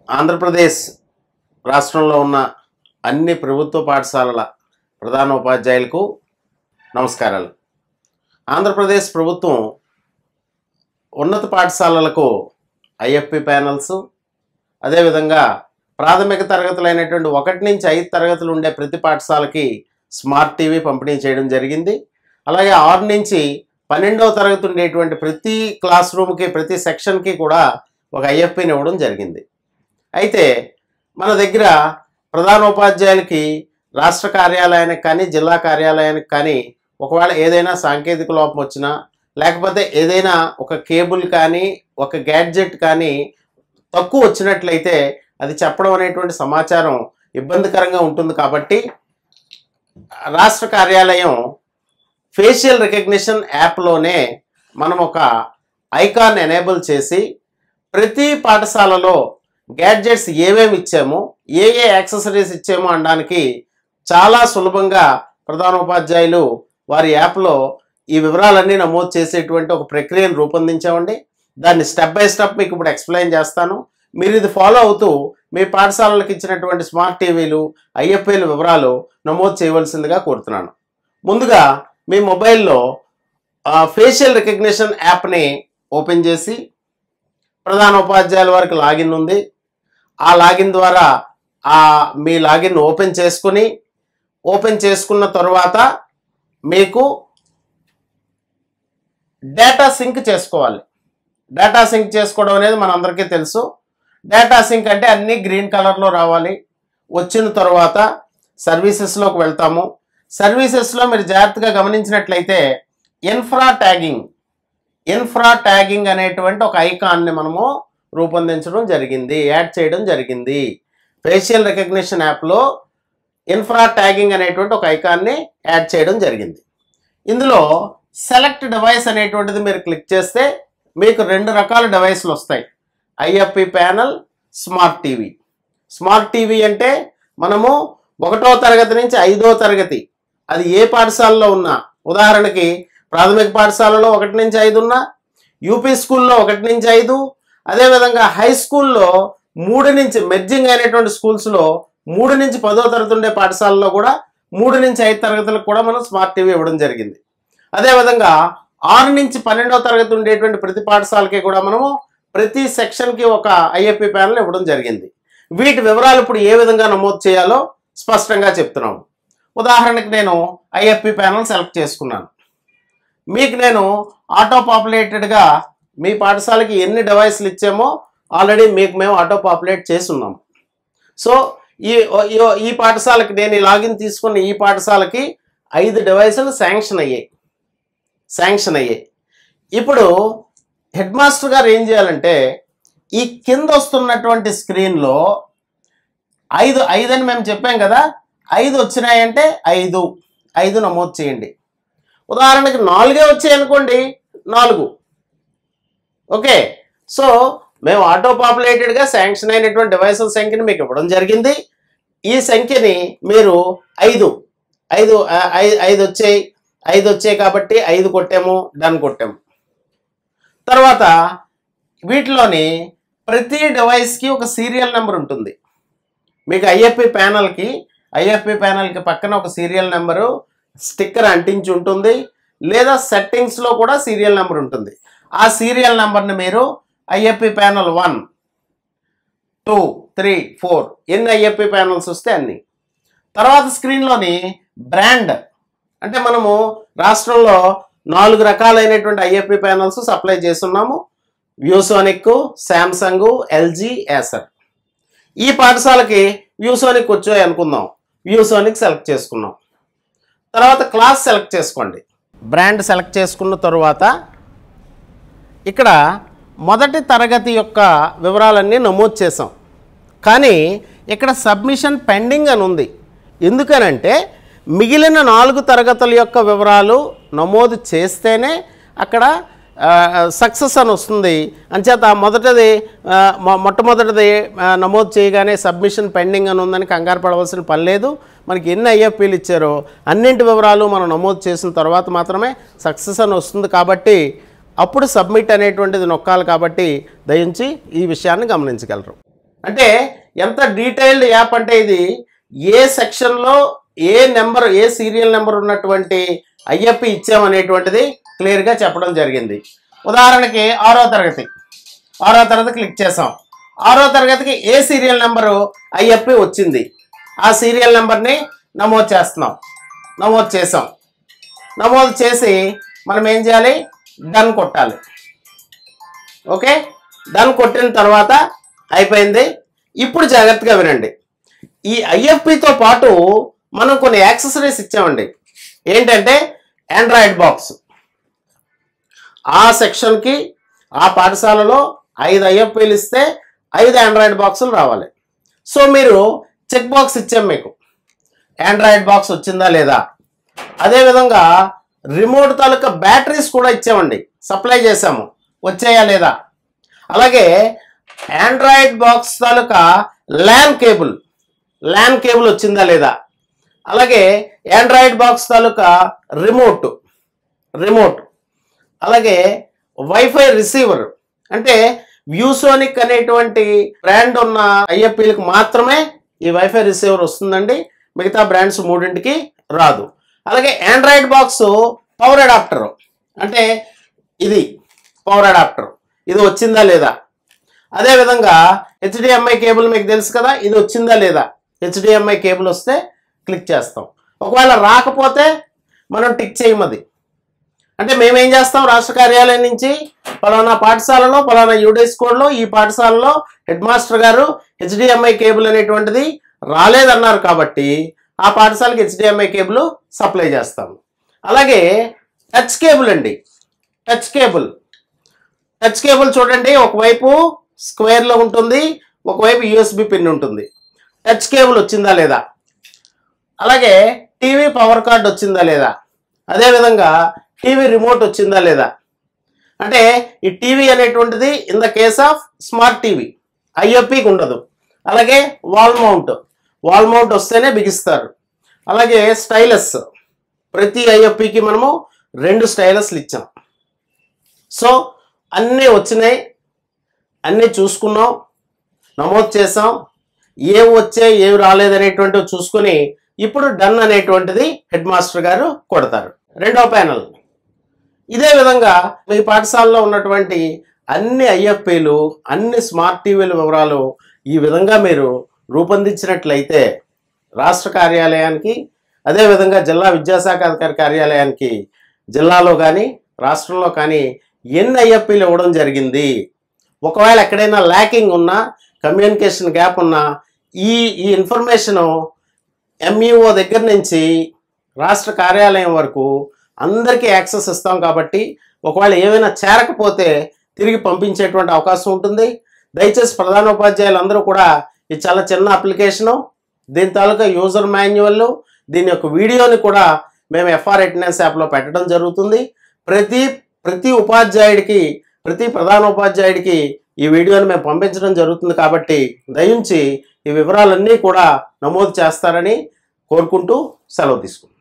ఆంధ్రప్రదేశ్ రాష్ట్రంలో ఉన్న అన్ని ప్రభుత్వ పాఠశాలల ప్రధాన ఉపాధ్యాయులకు నమస్కారాలు ఆంధ్రప్రదేశ్ ప్రభుత్వం ఉన్నత పాఠశాలలకు ఐఎఫ్పి ప్యానల్స్ అదేవిధంగా ప్రాథమిక తరగతులైనటువంటి ఒకటి నుంచి ఐదు తరగతులు ఉండే ప్రతి పాఠశాలకి స్మార్ట్ టీవీ పంపిణీ చేయడం జరిగింది అలాగే ఆరు నుంచి పన్నెండవ తరగతి ఉండేటువంటి ప్రతి క్లాస్ రూమ్కి ప్రతి సెక్షన్కి కూడా ఒక ఐఎఫ్పిని ఇవ్వడం జరిగింది అయితే మన దగ్గర ప్రధాన ఉపాధ్యాయులకి రాష్ట్ర కార్యాలయానికి కానీ జిల్లా కార్యాలయానికి కానీ ఒకవేళ ఏదైనా సాంకేతిక లోపం వచ్చినా లేకపోతే ఏదైనా ఒక కేబుల్ కానీ ఒక గ్యాడ్జెట్ కానీ తక్కువ వచ్చినట్లయితే అది చెప్పడం అనేటువంటి సమాచారం ఇబ్బందికరంగా ఉంటుంది కాబట్టి రాష్ట్ర కార్యాలయం ఫేషియల్ రికగ్నిషన్ యాప్లోనే మనం ఒక ఐకాన్ ఎనేబుల్ చేసి ప్రతి పాఠశాలలో గ్యాడ్జెట్స్ ఏమేమి ఇచ్చామో ఏ ఏ యాక్సెసరీస్ ఇచ్చామో అనడానికి చాలా సులభంగా ప్రధానోపాధ్యాయులు వారి యాప్లో ఈ వివరాలన్నీ నమోదు చేసేటువంటి ఒక ప్రక్రియను రూపొందించామండి దాన్ని స్టెప్ బై స్టెప్ మీకు ఇప్పుడు ఎక్స్ప్లెయిన్ చేస్తాను మీరు ఇది ఫాలో అవుతూ మీ పాఠశాలలకు ఇచ్చినటువంటి స్మార్ట్ టీవీలు ఐఎఫ్ఐల వివరాలు నమోదు చేయవలసిందిగా కోరుతున్నాను ముందుగా మీ మొబైల్లో ఫేషియల్ రికగ్నిషన్ యాప్ని ఓపెన్ చేసి ప్రధాన ఉపాధ్యాయుల వారికి లాగిన్ ఉంది ఆ లాగిన్ ద్వారా ఆ మీ లాగిన్ ఓపెన్ చేసుకుని ఓపెన్ చేసుకున్న తర్వాత మీకు డేటా సింక్ చేసుకోవాలి డేటా సింక్ చేసుకోవడం అనేది మనందరికీ తెలుసు డేటా సింక్ అంటే అన్నీ గ్రీన్ కలర్లో రావాలి వచ్చిన తర్వాత సర్వీసెస్లోకి వెళ్తాము సర్వీసెస్లో మీరు జాగ్రత్తగా గమనించినట్లయితే ఇన్ఫ్రా ట్యాగింగ్ ఇన్ఫ్రా ట్యాగింగ్ అనేటువంటి ఒక ఐకాన్ని మనము రూపొందించడం జరిగింది యాడ్ చేయడం జరిగింది ఫేషియల్ రికగ్నిషన్ యాప్లో ఇన్ఫ్రా ట్యాగింగ్ అనేటువంటి ఒక ఐకాన్ని యాడ్ చేయడం జరిగింది ఇందులో సెలెక్ట్ డివైస్ అనేటువంటిది మీరు క్లిక్ చేస్తే మీకు రెండు రకాల డివైస్లు వస్తాయి IFP panel smart TV smart TV అంటే మనము ఒకటో తరగతి నుంచి ఐదో తరగతి అది ఏ పాఠశాలలో ఉన్నా ఉదాహరణకి ప్రాథమిక పాఠశాలలో ఒకటి నుంచి ఐదు ఉన్నా యూపీ స్కూల్లో ఒకటి నుంచి ఐదు అదేవిధంగా హై స్కూల్లో మూడు నుంచి మెర్జింగ్ అయినటువంటి స్కూల్స్లో మూడు నుంచి పదో తరగతి ఉండే పాఠశాలలో కూడా మూడు నుంచి ఐదు తరగతులకు కూడా మనం స్మార్ట్ టీవీ ఇవ్వడం జరిగింది అదేవిధంగా ఆరు నుంచి పన్నెండవ తరగతి ఉండేటువంటి ప్రతి పాఠశాలకి కూడా మనము ప్రతి సెక్షన్కి ఒక ఐఎఫ్పి ప్యానల్ ఇవ్వడం జరిగింది వీటి వివరాలు ఇప్పుడు ఏ విధంగా నమోదు చేయాలో స్పష్టంగా చెప్తున్నాము ఉదాహరణకి నేను ఐఎఫ్పి ప్యానల్ సెలెక్ట్ చేసుకున్నాను మీకు నేను ఆటో పాపులేటెడ్గా మీ పాఠశాలకి ఎన్ని డివైస్లు ఇచ్చామో ఆల్రెడీ మీకు మేము ఆటో పాపులేట్ చేసి ఉన్నాం సో ఈ ఈ- ఈ పాఠశాలకి నేను ఈ లాగిన్ తీసుకున్న ఈ పాఠశాలకి ఐదు డివైసులు శాంక్షన్ అయ్యాయి శాంక్షన్ అయ్యాయి ఇప్పుడు హెడ్ మాస్టర్ గారు ఏం చేయాలంటే ఈ కింద వస్తున్నటువంటి స్క్రీన్లో ఐదు ఐదు అని మేము చెప్పాం కదా ఐదు వచ్చినాయంటే ఐదు ఐదు నమోదు చేయండి ఉదాహరణకి నాలుగే వచ్చాయి అనుకోండి నాలుగు ఓకే సో మేము ఆటో పాపులేటెడ్గా శాంక్షన్ అయినటువంటి డివైసెస్ సంఖ్యని మీకు ఇవ్వడం జరిగింది ఈ సంఖ్యని మీరు ఐదు ఐదు ఆ, ఐ- ఐదు వచ్చాయి ఐదు వచ్చాయి కాబట్టి ఐదు కొట్టాము డన్ కొట్టాము తర్వాత వీటిలోని ప్రతి డివైస్కి ఒక సీరియల్ నెంబర్ ఉంటుంది మీకు ఐఎఫ్పి ప్యానల్కి ఐఎఫ్పి ప్యానల్కి పక్కన ఒక సీరియల్ నెంబరు స్టిక్కర్ అంటించి ఉంటుంది లేదా సెట్టింగ్స్లో కూడా సీరియల్ నెంబర్ ఉంటుంది ఆ సీరియల్ నెంబర్ని మీరు IFP panel one two three four ఎన్ని ఐఎఫ్పి ప్యానల్స్ వస్తే అన్ని తర్వాత స్క్రీన్లోని బ్రాండ్ అంటే మనము రాష్ట్రంలో నాలుగు రకాలైనటువంటి ఐఎఫ్పి ప్యానల్స్ సప్లై చేస్తున్నాము వ్యూసోనిక్ శాంసంగ్ ఎల్జీ ఏసర్ ఈ పాఠశాలకి వ్యూసోనిక్ వచ్చాయి అనుకుందాం వ్యూసోనిక్ సెలెక్ట్ చేసుకున్నాం తర్వాత క్లాస్ సెలెక్ట్ చేసుకోండి బ్రాండ్ సెలెక్ట్ చేసుకున్న తరువాత ఇక్కడ మొదటి తరగతి యొక్క వివరాలన్నీ నమోదు చేసాం కానీ ఇక్కడ సబ్మిషన్ పెండింగ్ అని ఉంది ఎందుకనంటే మిగిలిన నాలుగు తరగతుల యొక్క వివరాలు నమోదు చేస్తేనే అక్కడ సక్సెస్ అని వస్తుంది అంచేత ఆ మొదటిది ఆ, మొ- మొట్టమొదటిది ఆ, నమోదు చేయగానే సబ్మిషన్ పెండింగ్ అని ఉందని కంగారు పడవలసిన పని లేదు మనకి ఎన్ని ఐఎఫ్పీలు ఇచ్చారో అన్నింటి వివరాలు మనం నమోదు చేసిన తర్వాత మాత్రమే సక్సెస్ అని వస్తుంది కాబట్టి అప్పుడు సబ్మిట్ అనేటువంటిది నొక్కాలి కాబట్టి దయించి ఈ విషయాన్ని గమనించగలరు అంటే ఎంత డీటెయిల్డ్ యాప్ అంటే ఇది ఏ సెక్షన్లో ఏ నెంబర్ ఏ సీరియల్ నెంబర్ ఉన్నటువంటి ఐఎఫ్పి ఇచ్చామనేటువంటిది క్లియర్గా చెప్పడం జరిగింది ఉదాహరణకి ఆరో తరగతి ఆరో తరగతి క్లిక్ చేసాం ఆరో తరగతికి ఏ సీరియల్ నెంబరు ఐఎఫ్పి వచ్చింది ఆ సీరియల్ నెంబర్ని నమోదు చేస్తున్నాం నమోదు చేసాం నమోదు చేసి మనం ఏం చేయాలి డన్ కొట్టాలి ఓకే డన్ కొట్టిన తర్వాత అయిపోయింది ఇప్పుడు జాగ్రత్తగా వినండి ఈ ఐఎఫ్పితో పాటు మనం కొన్ని యాక్సెసరీస్ ఇచ్చామండి ఏంటంటే ఆండ్రాయిడ్ బాక్స్ ఆ సెక్షన్కి ఆ పాఠశాలలో ఐదు ఐఎఫ్పీలు ఇస్తే ఐదు ఆండ్రాయిడ్ బాక్సులు రావాలి సో మీరు చెక్ బాక్స్ ఇచ్చాం మీకు ఆండ్రాయిడ్ బాక్స్ వచ్చిందా లేదా అదేవిధంగా రిమోట్ తాలూకా బ్యాటరీస్ కూడా ఇచ్చామండి సప్లై చేసాము వచ్చాయా లేదా అలాగే ఆండ్రాయిడ్ బాక్స్ తాలూకా ల్యాన్ కేబుల్ ల్యాన్ కేబుల్ వచ్చిందా లేదా అలాగే ఆండ్రాయిడ్ బాక్స్ తాలూకా రిమోట్ రిమోట్ అలాగే వైఫై రిసీవర్ అంటే వ్యూసోనిక్ అనేటువంటి బ్రాండ్ ఉన్న ఐఎఫ్పీలకు మాత్రమే ఈ వైఫై రిసీవర్ వస్తుందండి మిగతా బ్రాండ్స్ మూడింటికి రాదు అలాగే ఆండ్రాయిడ్ బాక్స్ పవర్ అడాప్టర్ అంటే ఇది పవర్ అడాప్టర్ ఇది వచ్చిందా లేదా అదేవిధంగా హెచ్డిఎంఐ కేబుల్ మీకు తెలుసు కదా ఇది వచ్చిందా లేదా హెచ్డిఎంఐ కేబుల్ వస్తే క్లిక్ చేస్తాం ఒకవేళ రాకపోతే మనం టిక్ చేయమది అంటే మేమేం చేస్తాం రాష్ట్ర కార్యాలయం నుంచి పలానా పాఠశాలలో పలానా యూడీఎస్ కోడ్లో ఈ పాఠశాలలో హెడ్ మాస్టర్ గారు హెచ్డిఎంఐ కేబుల్ అనేటువంటిది రాలేదన్నారు కాబట్టి ఆ పాఠశాలకి హెచ్డిఎంఐ కేబుల్ సప్లై చేస్తాము అలాగే టచ్ కేబుల్ అండి టచ్ కేబుల్ టచ్ కేబుల్ చూడండి ఒకవైపు స్క్వేర్లో ఉంటుంది ఒకవైపు యూఎస్బి పిన్ ఉంటుంది టచ్ కేబుల్ వచ్చిందా లేదా అలాగే టీవీ పవర్ కార్డ్ వచ్చిందా లేదా అదేవిధంగా టీవీ రిమోట్ వచ్చిందా లేదా అంటే ఈ టీవీ అనేటువంటిది in the case of smart TV ఐఎఫ్పికి ఉండదు అలాగే వాల్ మౌంట్ వాల్ మౌంట్ వస్తేనే బిగిస్తారు అలాగే స్టైలస్ ప్రతి ఐఎఫ్పికి మనము రెండు స్టైలస్లు ఇచ్చాం సో అన్నీ వచ్చినాయి అన్నీ చూసుకున్నాం నమోదు చేసాం ఏవి వచ్చాయి ఏవి రాలేదనేటువంటివి చూసుకొని ఇప్పుడు డన్ అనేటువంటిది హెడ్ మాస్టర్ గారు కొడతారు రెండో ప్యానల్ ఇదే విధంగా మీ పాఠశాలలో ఉన్నటువంటి అన్ని ఐఎఫ్పీలు అన్ని స్మార్ట్ టీవీల వివరాలు ఈ విధంగా మీరు రూపొందించినట్లయితే రాష్ట్ర కార్యాలయానికి అదేవిధంగా జిల్లా విద్యాశాఖ అధికారి కార్యాలయానికి జిల్లాలో కానీ రాష్ట్రంలో కానీ ఎన్ని ఐఎఫ్పీలు ఇవ్వడం జరిగింది ఒకవేళ ఎక్కడైనా ల్యాకింగ్ ఉన్నా కమ్యూనికేషన్ గ్యాప్ ఉన్నా ఈ ఈ ఇన్ఫర్మేషను ఎంఈఓ దగ్గర నుంచి రాష్ట్ర కార్యాలయం వరకు అందరికీ యాక్సెస్ ఇస్తాం కాబట్టి ఒకవేళ ఏమైనా చేరకపోతే తిరిగి పంపించేటువంటి అవకాశం ఉంటుంది దయచేసి ప్రధానోపాధ్యాయులు అందరూ కూడా ఇది చాలా చిన్న అప్లికేషను దీని తాలూకా యూజర్ మాన్యువల్ దీని యొక్క వీడియోని కూడా మేము ఎఫ్ఆర్ అటెండెన్స్ యాప్లో పెట్టడం జరుగుతుంది ప్రతి ప్రతి ఉపాధ్యాయుడికి ప్రతి ప్రధానోపాధ్యాయుడికి ఈ వీడియోని మేము పంపించడం జరుగుతుంది కాబట్టి దయించి ఈ వివరాలన్నీ కూడా నమోదు చేస్తారని కోరుకుంటూ సెలవు తీసుకుంటాం